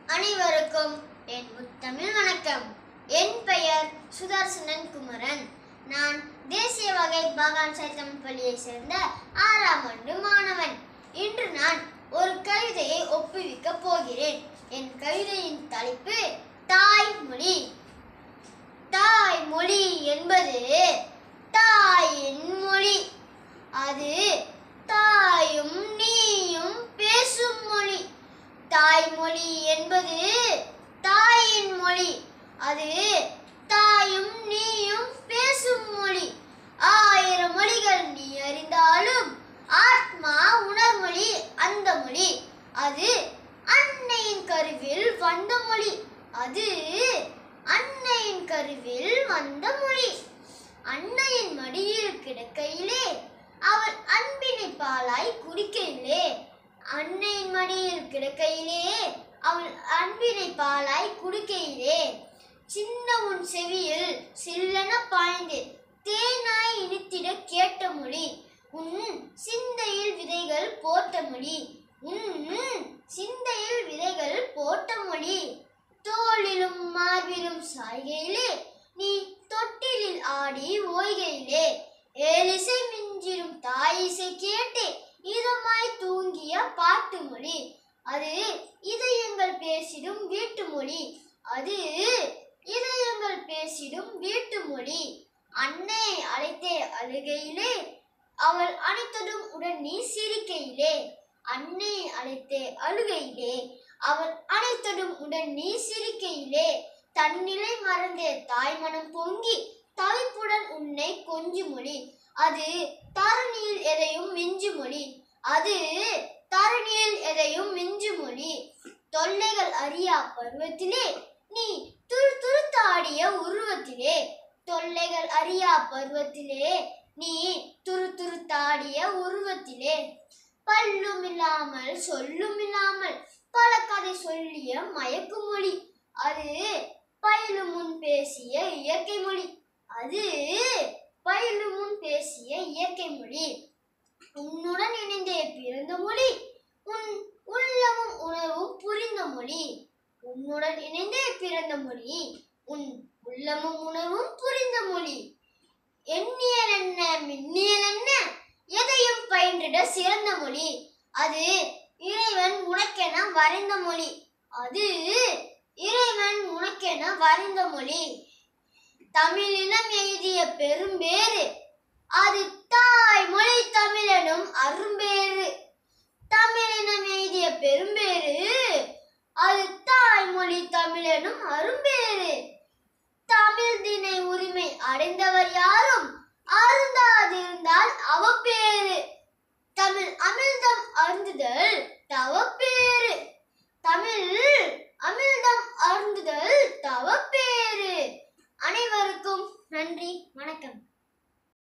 அனைவருக்கும் என் முத்தமிழ் வணக்கம் என் பெயர் சுதர்சனன் குமரன் நான் தேசிய வகை பாகான் சைத்தமிழ் பள்ளியை சேர்ந்த ஆறாம் ஆண்டு மாணவன் இன்று நான் ஒரு கவிதையை ஒப்புவிக்க போகிறேன் என் கவிதையின் தலைப்பு தாய்மொழி தாய்மொழி என்பது தாயின் மொழி அது தாயும் நீயும் பேசும் மொழி தாய்மொழி என்பது தாயின் மொழி அது தாயும் நீயும் பேசும் மொழி ஆயிரம் மொழிகள் நீ அறிந்தாலும் ஆத்மா உணர்மொழி அந்த மொழி அது அன்னையின் கருவில் வந்த மொழி அது அன்னையின் கருவில் வந்த மொழி அன்னையின் மடியில் கிடக்கையிலே அவள் அன்பினை பாலாய் குடிக்கையிலே அன்னையின் மடியில் கிடக்கையிலே அவள் அன்பினை பாலாய் குடிக்கையிலே சின்ன உன் செவியில் சில்லென பாய்ந்து தேனாய் இனித்திட கேட்ட மொழி உன் சிந்தையில் விதைகள் போட்ட மொழி உன் சிந்தையில் விதைகள் போட்ட மொழி தோளிலும் மார்பிலும் சாய்கையிலே நீ தொட்டிலில் ஆடி ஓய்கையிலே ஏலிசை மிஞ்சிரும் தாயிசை கேட்டு இதமாய் தூங்கிய பாட்டு மொழி அது இதயங்கள் பேசிடும் வீட்டு மொழி அது இதயங்கள் பேசிடும் வீட்டு மொழி அன்னை அழைத்தே அழுகையிலே அவள் அனைத்ததும் உடன் நீ சிரிக்கையிலே அன்னை அழைத்தே அழுகையிலே அவள் அனைத்ததும் உடன் நீ சிரிக்கையிலே தன்னிலை மறந்தே தாய்மனம் பொங்கி தவிப்புடன் உன்னை கொஞ்சு மொழி அது தரணியில் எதையும் மிஞ்சு மொழி அது தரணியில் எதையும் மிஞ்சு மொழி தொல்லைகள் அறியா பருவத்திலே நீ துரு துருத்தாடிய உருவத்திலே தொல்லைகள் அறியா பருவத்திலே நீ துரு துருத்தாடிய உருவத்திலே பல்லும் இல்லாமல் சொல்லும் இல்லாமல் பல கதை சொல்லிய மயக்கு மொழி அது பயிலும் முன் பேசிய இயற்கை மொழி அது பயிலும் முன் பேசிய இயற்கை மொழி உன்னுடன் இணைந்தே பிறந்த மொழி உன் உள்ளமும் உணர்வும் புரிந்த மொழி உன்னுடன் இணைந்தே பிறந்த மொழி உன் உள்ளமும் உணர்வும் புரிந்த மொழி எண்ணியல் என்ன மின்னியல் என்ன எதையும் பயின்றிட சிறந்த மொழி அது இறைவன் உனக்கென வரைந்த மொழி அது இறைவன் உனக்கென வரைந்த மொழி தமிழினம் எழுதிய பெரும்பேறு அது தாய்மொழி தமிழனும் அரும்பேறு தமிழினம் எழுதிய பெரும்பேறு அது தாய்மொழி தமிழனும் அரும்பேறு தமிழ் தினை உரிமை அடைந்தவர் யாரும் அருந்தாதிருந்தால் அவப்பேறு தமிழ் அமிர்தம் அருந்துதல் தவப்பேறு தமிழ் அமிர்தம்